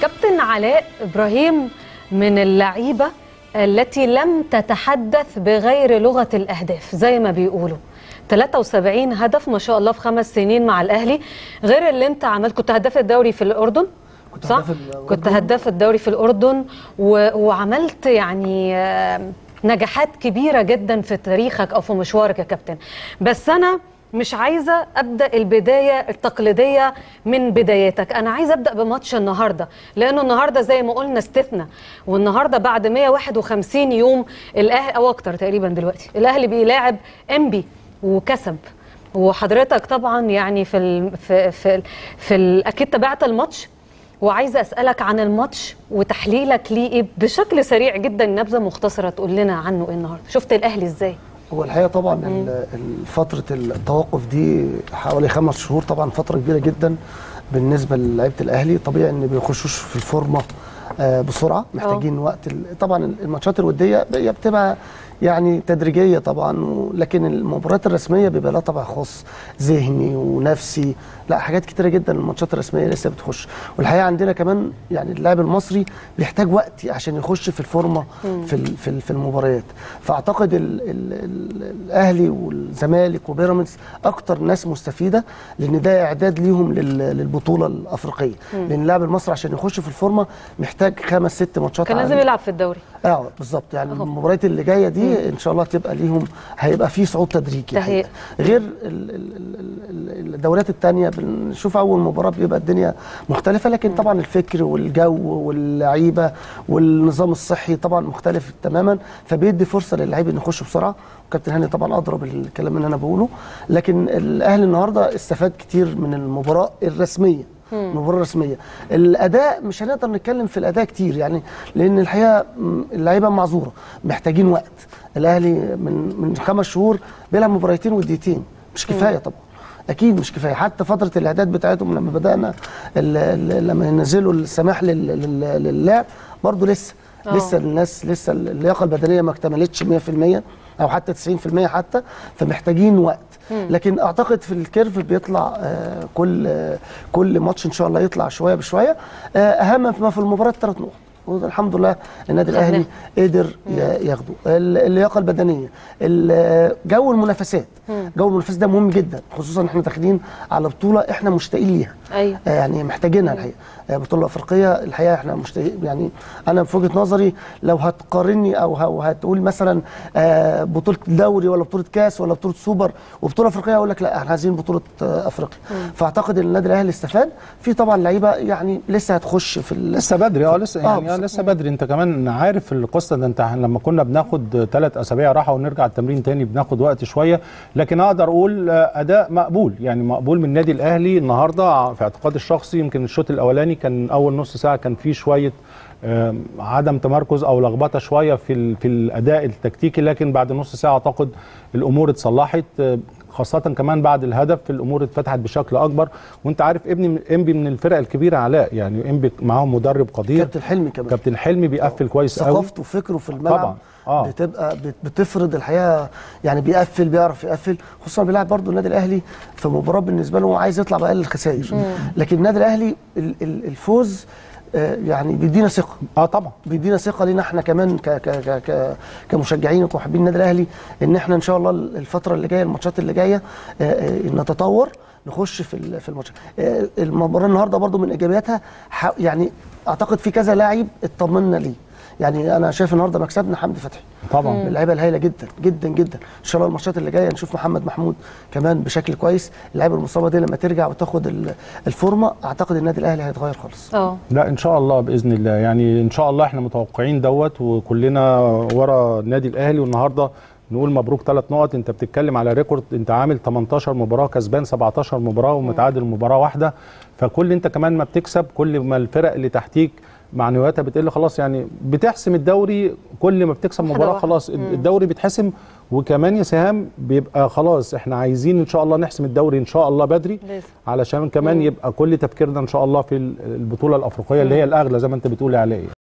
كابتن علاء ابراهيم من اللعيبه التي لم تتحدث بغير لغه الاهداف زي ما بيقولوا 73 هدف ما شاء الله في خمس سنين مع الاهلي غير اللي انت عملت كنت هداف الدوري في الاردن كنت صح هداف الأردن. كنت هداف الدوري في الاردن و... وعملت يعني آه، نجاحات كبيره جدا في تاريخك او في مشوارك يا كابتن بس انا مش عايزه ابدا البدايه التقليديه من بداياتك انا عايزه ابدا بماتش النهارده لانه النهارده زي ما قلنا استثناء والنهارده بعد 151 يوم الاهلي او اكتر تقريبا دلوقتي الاهلي بيلاعب انبي وكسب وحضرتك طبعا يعني في ال في في, في ال اكيد تابعت الماتش وعايزه اسالك عن الماتش وتحليلك ليه إيه بشكل سريع جدا نبذه مختصره تقول لنا عنه ايه النهارده شفت الاهلي ازاي هو الحقيقه طبعا ال- ال- فتره التوقف دي حوالي خمس شهور طبعا فتره كبيره جدا بالنسبه للعيبه الاهلي طبيعي ان بيخشوش في الفورمه آه، بسرعه محتاجين وقت ال- طبعا الماتشات الوديه هي بتبقى يعني تدريجيه طبعا و- لكن المباريات الرسميه بيبقى لها طبع خاص ذهني ونفسي لا حاجات كتيره جدا الماتشات الرسميه لسه بتخش والحقيقه عندنا كمان يعني اللاعب المصري بيحتاج وقت عشان يخش في الفورمه في ال- في ال- في المباريات فاعتقد ال ال ال الاهلي والزمالك وبيراميدز اكتر ناس مستفيده لان ده اعداد ليهم لل- للبطوله الافريقيه لان اللاعب المصري عشان يخش في الفورمه محتاج خمس ست ماتشات كان لازم عالية. يلعب في الدوري اه بالظبط يعني أهو. المباريات اللي جايه دي ان شاء الله تبقى ليهم هيبقى في صعود تدريجي تهيئة. الحقيقة. غير ال- ال- ال- ال- الدوريات الثانيه بنشوف اول مباراه بيبقى الدنيا مختلفه لكن طبعا الفكر والجو واللعيبه والنظام الصحي طبعا مختلف تماما فبيدي فرصه للعيب انه يخش بسرعه وكابتن هاني طبعا اضرب الكلام اللي انا بقوله لكن الاهلي النهارده استفاد كتير من المباراه الرسميه المباراه الرسميه الاداء مش هنقدر نتكلم في الاداء كتير يعني لان الحقيقه م، اللعيبه معذوره محتاجين وقت الاهلي من من خمس شهور بيلعب مباراتين وديتين مش كفايه طبعا اكيد مش كفايه حتى فتره الاعداد بتاعتهم لما بدانا ال- ال- لما ينزلوا السماح لل- لل- للعب برضه لسه آه. لسه الناس لسه اللياقه البدنيه ما اكتملتش 100% او حتى 90% حتى فمحتاجين وقت لكن اعتقد في الكيرف بيطلع آه، كل آه، كل ماتش ان شاء الله يطلع شويه بشويه آه، اهم ما في المباراه ثلاث نقط والحمد لله النادي الاهلي قدر ي- ياخده ال- اللياقه البدنيه ال- جو المنافسات جو المنافسات ده مهم جدا خصوصا احنا داخلين على بطوله احنا مشتاقين ليها ايوه آه، يعني محتاجينها الحقيقه آه، بطوله افريقيه الحقيقه احنا مشتاقين يعني انا في وجهه نظري لو هتقارني او ه- هتقول مثلا آه، بطوله دوري ولا بطوله كاس ولا بطوله سوبر وبطوله افريقيه اقول لك لا احنا عايزين بطوله آه، افريقيا فاعتقد ان النادي الاهلي استفاد في طبعا لعيبه يعني لسه هتخش في ال- لسه بدري اه لسه آه، يعني آه بس- لسه بدري انت كمان عارف القصه ده انت لما كنا بناخد ثلاث اسابيع راحه ونرجع التمرين تاني بناخد وقت شويه لكن اقدر اقول آه، اداء مقبول يعني مقبول من النادي الاهلي النهارده في اعتقادي الشخصي يمكن الشوط الاولاني كان اول نص ساعه كان فيه شويه آم، عدم تمركز او لخبطه شويه في ال- في الاداء التكتيكي لكن بعد نص ساعه اعتقد الامور اتصلحت آه، خاصة كمان بعد الهدف الامور اتفتحت بشكل اكبر وانت عارف ابني انبي من الفرق الكبيره علاء يعني انبي معاهم مدرب قدير كابتن حلمي كمان كابتن حلمي بيقفل كويس قوي ثقافته وفكره في الملعب طبعا اه بتبقى بت- بتفرض الحقيقه يعني بيقفل بيعرف يقفل خصوصا بيلعب برضه النادي الاهلي في مباراه بالنسبه له هو عايز يطلع باقل الخسائر لكن النادي الاهلي ال- ال- الفوز آه، يعني بيدينا ثقه اه طبعا بيدينا ثقه لينا احنا كمان ك ك ك ك كمشجعين وكمحبين النادي الاهلي ان احنا ان شاء الله الفتره اللي جايه الماتشات اللي جايه آه، آه، نتطور نخش في ال- في الماتش آه، المباراه النهارده برضو من ايجابياتها ح- يعني اعتقد في كذا لاعب اطمنا ليه يعني انا شايف النهارده مكسبنا حمدي فتحي طبعا من اللعيبه الهايله جدا جدا جدا ان شاء الله الماتشات اللي جايه نشوف محمد محمود كمان بشكل كويس اللعيبه المصابه دي لما ترجع وتاخد ال- الفورمه اعتقد النادي الاهلي هيتغير خالص اه لا ان شاء الله باذن الله يعني ان شاء الله احنا متوقعين دوت وكلنا ورا النادي الاهلي والنهارده نقول مبروك ثلاث نقط انت بتتكلم على ريكورد انت عامل 18 مباراه كسبان 17 مباراه ومتعادل مباراه واحده فكل انت كمان ما بتكسب كل ما الفرق اللي تحتيك معنوياتها بتقل خلاص يعني بتحسم الدوري كل ما بتكسب واحدة مباراه واحدة. خلاص الدوري بيتحسم وكمان يا سهام بيبقى خلاص احنا عايزين ان شاء الله نحسم الدوري ان شاء الله بدري لازم. علشان كمان يبقى كل تفكيرنا ان شاء الله في البطوله الافريقيه اللي هي الاغلى زي ما انت بتقولي عليه